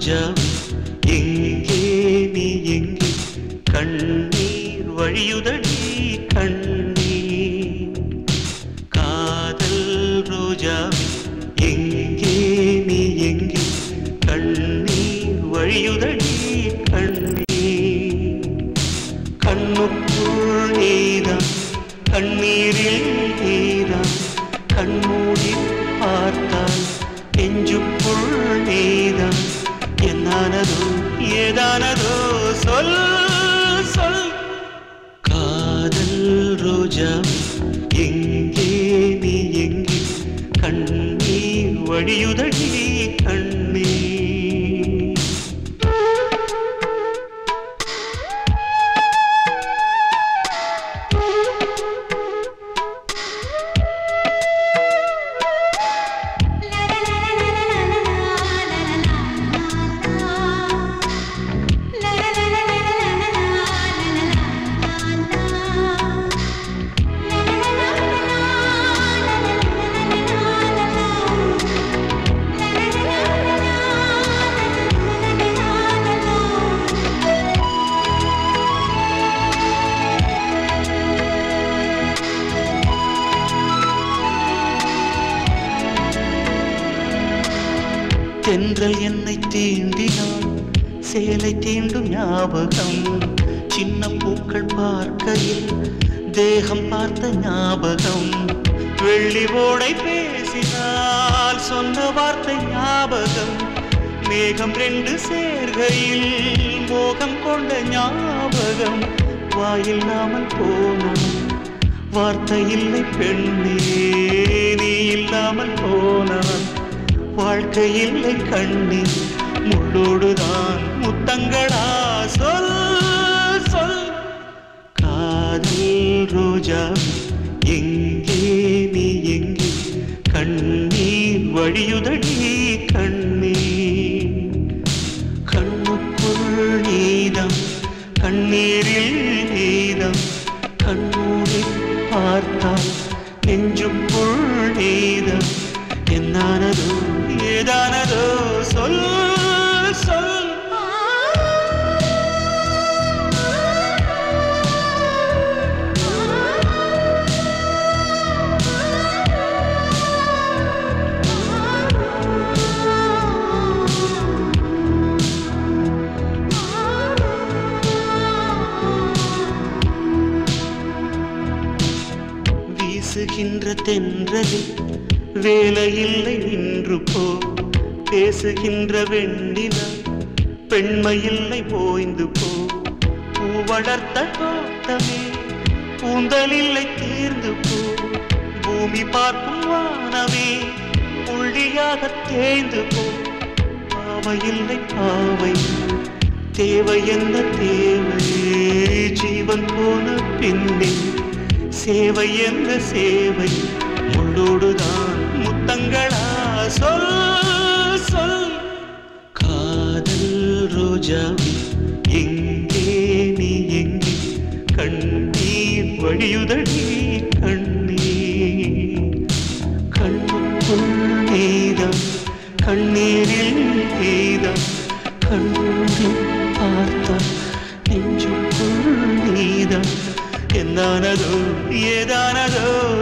ரோஜா எங்கே நீ எங்கே கண்ணீர் வழியுதடி கண்ணீர் காதல் ரோஜாவே எங்கே நீ எங்கே கண்ணீர் வழியுதடி கண்ணீர் கண்ணுக்குள் நீதான் கண்ணீரில் நீதான் கண்மூடி பார்த்தால் நெஞ்சுக்குள் நீதான் என்னானதோ ஏதானதோ சொல் சொல் காதல் ரோஜா எங்கே நீ எங்கே கண்ணீர் வழியுதடி கண்ணீர் தென்றல் என்னை தீண்டினான் சேலை தீண்டும் ஞாபகம் சின்ன பூக்கள் பார்க்கையில் தேகம் பார்த்த ஞாபகம் வெள்ளி ஓடை பேசினால் சொன்ன வார்த்தை ஞாபகம் மேகம் ரெண்டு சேர்கையில் மோகம் கொண்ட ஞாபகம் வாயில்லாமல் போனான் வார்த்தை இல்லை பெண்ணே நீ இல்லாமல் போனான் வாழ்க்கை இல்லை கண்ணி முள்ளோடுதான் முத்தங்களா சொல் சொல் காதல் ரோஜா எங்கே நீ எங்கே கண்ணீர் வழியுதடி கண்ணீர் கண்ணுக்குள் நீதம் கண்ணீரில் நீதம் கண்ணூரை பார்த்தால் நெஞ்சுக்குள் நீதம் என்னானதோ ஏதானதோ சொல் சொல் வீசுகின்ற தென்றலில் வேலையில்லை நின்று போ பேசுகின்ற வெண்ணிலா பெண்மையில்லை போய்ந்து போ பூ வளர்த்த தோட்டமே பூந்தலில்லை தீர்ந்து போ பூமி பார்க்கும் வானமே புள்ளியாக தேய்ந்து போ பாவையில்லை பாவை தேவை என்ன தேவை ஜீவன் போன பின்னே சேவை என்ற சேவை முள்ளோடுதான் முத்தங்களா சொல் சொல் காதல் ரோஜாவி எங்கே நீ எங்கே கண்ணீர் வழியுதடி கண்ணீர் கண்ணுக்குள் நீதான் கண்ணீரில் நீதான் கண்ணூரில் பார்த்தால் நெஞ்சுக்குள் நீதான் என்னானதோ ஏதானதோ